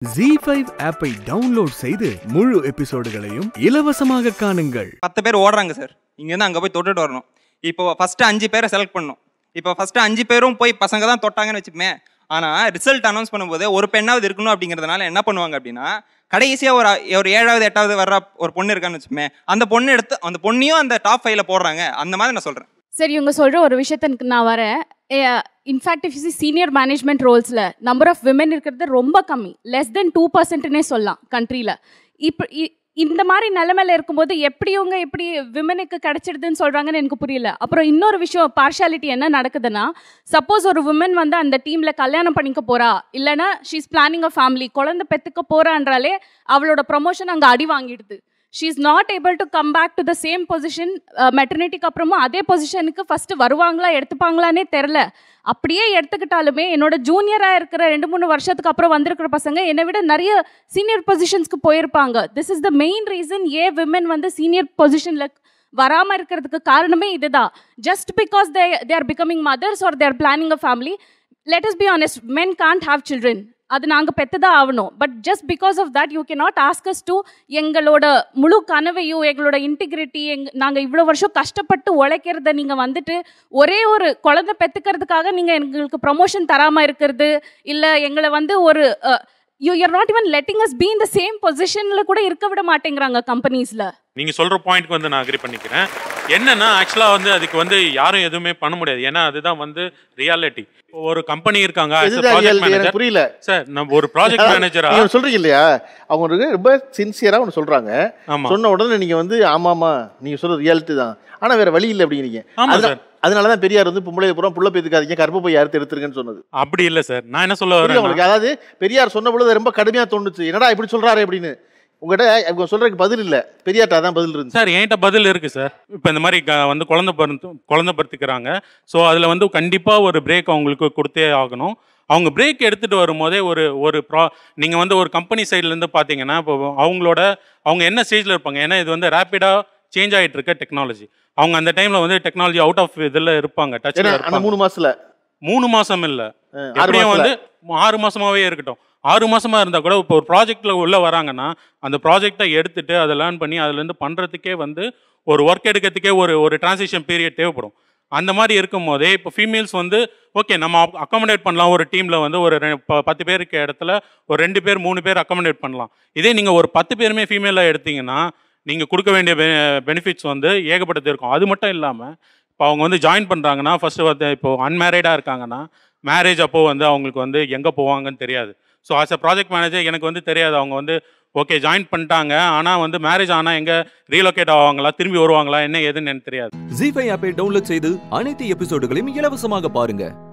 G five ஆப்பை download செய்து முழு எபிசோடுகளையும் இலவசமாக காணுங்கள் பத்து பேர் ஓடுறாங்க சார் இங்கேருந்து அங்கே போய் தொட்டுட்டு வரணும் இப்போ ஃபஸ்ட்டு அஞ்சு பேரை செலக்ட் பண்ணணும் இப்போ ஃபஸ்ட்டு அஞ்சு பேரும் போய் பசங்க தான் தொட்டாங்கன்னு வச்சுப்போமே ஆனால் ரிசல்ட் அனௌன்ஸ் பண்ணும்போது ஒரு பெண்ணாவது இருக்கணும் அப்படிங்கிறதுனால என்ன பண்ணுவாங்க அப்படின்னா கடைசியாக ஒரு ஒரு ஏழாவது எட்டாவது வர்ற ஒரு பொண்ணு இருக்கான்னு வச்சுப்போமே அந்த பொண்ணு எடுத்து அந்த பொண்ணையும் அந்த டாப் ஃபைவ்ல போடுறாங்க அந்த மாதிரி நான் சொல்கிறேன் சரி இவங்க சொல்கிற ஒரு விஷயத்துக்கு நான் வரேன் இன்ஃபேக்ட் இஃப் சீனியர் மேனேஜ்மெண்ட் ரோல்ஸில் நம்பர் ஆஃப் விமன் இருக்கிறது ரொம்ப கம்மி லெஸ் தென் டூ பர்சன்ட்னே சொல்லலாம் கண்ட்ரியில் இப்போ இந்த மாதிரி நிலமையில இருக்கும்போது எப்படி இவங்க எப்படி விமனுக்கு கிடைச்சிடுதுன்னு சொல்கிறாங்கன்னு எனக்கு புரியல அப்புறம் இன்னொரு விஷயம் பார்ஷாலிட்டி என்ன நடக்குதுன்னா சப்போஸ் ஒரு விமன் வந்து அந்த டீமில் கல்யாணம் பண்ணிக்க போகிறா இல்லைன்னா ஷீஸ் பிளானிங் அ ஃபேமிலி குழந்தை பெற்றுக்க போகிறான்றாலே அவளோட ப்ரொமோஷன் அங்கே அடி வாங்கிடுது she is not able to come back to the same position மெட்டர்னிட்டிக்கு அப்புறமும் அதே பொசிஷனுக்கு ஃபஸ்ட்டு வருவாங்களா எடுத்துப்பாங்களானே தெரில அப்படியே எடுத்துக்கிட்டாலுமே என்னோட ஜூனியராக இருக்கிற ரெண்டு மூணு வருஷத்துக்கு அப்புறம் வந்திருக்கிற பசங்க என்னை விட நிறைய சீனியர் பொசிஷன்ஸ்க்கு போயிருப்பாங்க this is the main reason a women வந்து சீனியர் பொசிஷனில் வராமல் இருக்கிறதுக்கு காரணமே இதுதான் just because they they are becoming mothers or they're planning a family let us be honest men can't have children அது நாங்கள் பெற்று தான் ஆகணும் but just because of that you can not ask us to எங்களோட முழு கனவையும் எங்களோட இன்டிகிரிட்டி எங் நாங்கள் இவ்வளோ வருஷம் கஷ்டப்பட்டு உழைக்கிறத நீங்கள் வந்துட்டு ஒரே ஒரு குழந்தை பெற்றுக்கிறதுக்காக நீங்கள் எங்களுக்கு ப்ரமோஷன் தராமல் இருக்கிறது இல்லை எங்களை வந்து ஒரு you are not even letting us be இந்த சேம் பொசிஷனில் கூட இருக்க விட மாட்டேங்கிறாங்க கம்பெனிஸில் நீங்கள் சொல்கிற பாயிண்ட்க்கு வந்து நான் அக்ரி பண்ணிக்கிறேன் என்னன்னா ஆக்சுவலாக வந்து அதுக்கு வந்து யாரும் எதுவுமே பண்ண முடியாது ஏன்னா அதுதான் வந்து ரியாலிட்டி ஒரு கம்பெனி இருக்காங்க as a இதுதான் project reality, எனக்கு manager. புரியல சார் நம்ம ஒரு ப்ராஜெக்ட் மேனேஜரா நீங்க சொல்றீங்க இல்லையா அவங்க ஒரு ரொம்ப சின்சியரா ஒன்று சொல்றாங்க ஆமா சொன்ன உடனே நீங்க வந்து ஆமாமா நீங்க சொல்றது ரியாலிட்டி தான் ஆனா வேற வழி இல்லை அப்படிங்கிறீங்க ஆமா அதனால- சார் அதனால தான் பெரியார் வந்து பொம்பளை புறம் புள்ள பேத்துக்காதீங்க கருப்பு போய் யாருக்கு எடுத்துருங்கன்னு சொன்னது அப்படி இல்லை சார் நான் என்ன சொல்ல புரியுது வரேன் உங்களுக்கு அதாவது பெரியார் சொன்ன பொழுது ரொம்ப கடுமையா தோணுச்சு என்னடா இப்படி சொல்றாரு அப்படின்னு உங்ககிட்ட இவங்க சொல்றதுக்கு பதில் இல்ல பெரியார்ட்ட அதான் பதில் இருந்துச்சு சார் என்கிட்ட பதில் இருக்கு சார் இப்போ இந்த மாதிரி க- வந்து குழந்தை பிறந்து குழந்தை பிறத்துக்கிறாங்க ஸோ அதில் வந்து கண்டிப்பாக ஒரு பிரேக் அவங்களுக்கு கொடுத்தே ஆகணும் அவங்க பிரேக் எடுத்துகிட்டு வரும்போதே ஒரு ஒரு ப்ரா நீங்கள் வந்து ஒரு கம்பெனி சைட்லேருந்து பார்த்தீங்கன்னா இப்போ அவங்களோட அவங்க என்ன ஸ்டேஜில் இருப்பாங்க ஏன்னா இது வந்து ரேப்பிடாக சேஞ்ச் ஆகிட்டு இருக்க டெக்னாலஜி அவங்க அந்த டைமில் வந்து டெக்னாலஜி அவுட் ஆஃப் இதில் இருப்பாங்க ஏன்னா டச்சில் அந்த இருப்பாங்க மூணு மாசத்துல மூணு மாதம் இல்லை அஹ், ஆறு எப்படியும் மாசத்துல வந்து ஆறு மாசமாவே இருக்கட்டும் ஆறு மாசமா இருந்தா கூட இப்போ ஒரு ப்ராஜெக்ட்ல உள்ள வராங்கன்னா அந்த ப்ராஜெக்டை எடுத்துட்டு அதை லேர்ன் பண்ணி அதுல இருந்து பண்றதுக்கே வந்து ஒரு ஒர்க் எடுக்கிறதுக்கே ஒரு ஒரு டிரான்சிஷன் பீரியட் தேவைப்படும் அந்த மாதிரி இருக்கும் போதே இப்போ ஃபீமேல்ஸ் வந்து ஓகே நம்ம அக்காமடேட் பண்ணலாம் ஒரு டீம்ல வந்து ஒரு ரெ- ப- பத்து பேருக்கு இடத்துல ஒரு ரெண்டு பேர் மூணு பேர் அக்காமடேட் பண்ணலாம் இதே நீங்க ஒரு பத்து பேருமே ஃபீமேலாக எடுத்தீங்கன்னா நீங்க கொடுக்க வேண்டிய பெனிஃபிட்ஸ் வந்து ஏகப்பட்டது இருக்கும் அது மட்டும் இல்லாம இப்போ அவங்க வந்து ஜாயின் பண்ணுறாங்கன்னா ஃபர்ஸ்ட் வந்து இப்போ அன்மேரிடாக இருக்காங்கன்னா மேரேஜ் அப்போ வந்து அவங்களுக்கு வந்து எங்கே போவாங்கன்னு தெரியாது so as a project manager எனக்கு வந்து தெரியாது அவங்க வந்து ஓகே ஜாயின் பண்ணிட்டாங்க ஆனால் வந்து மேரேஜ் ஆனால் எங்கே ரீலோகேட் ஆவாங்களா திரும்பி வருவாங்களா என்ன ஏதுன்னு எனக்கு தெரியாது ஜி ஃபைவ் ஆப்பை டவுன்லோட் செய்து அனைத்து எபிசோடுகளையும் இலவசமாக பாருங்க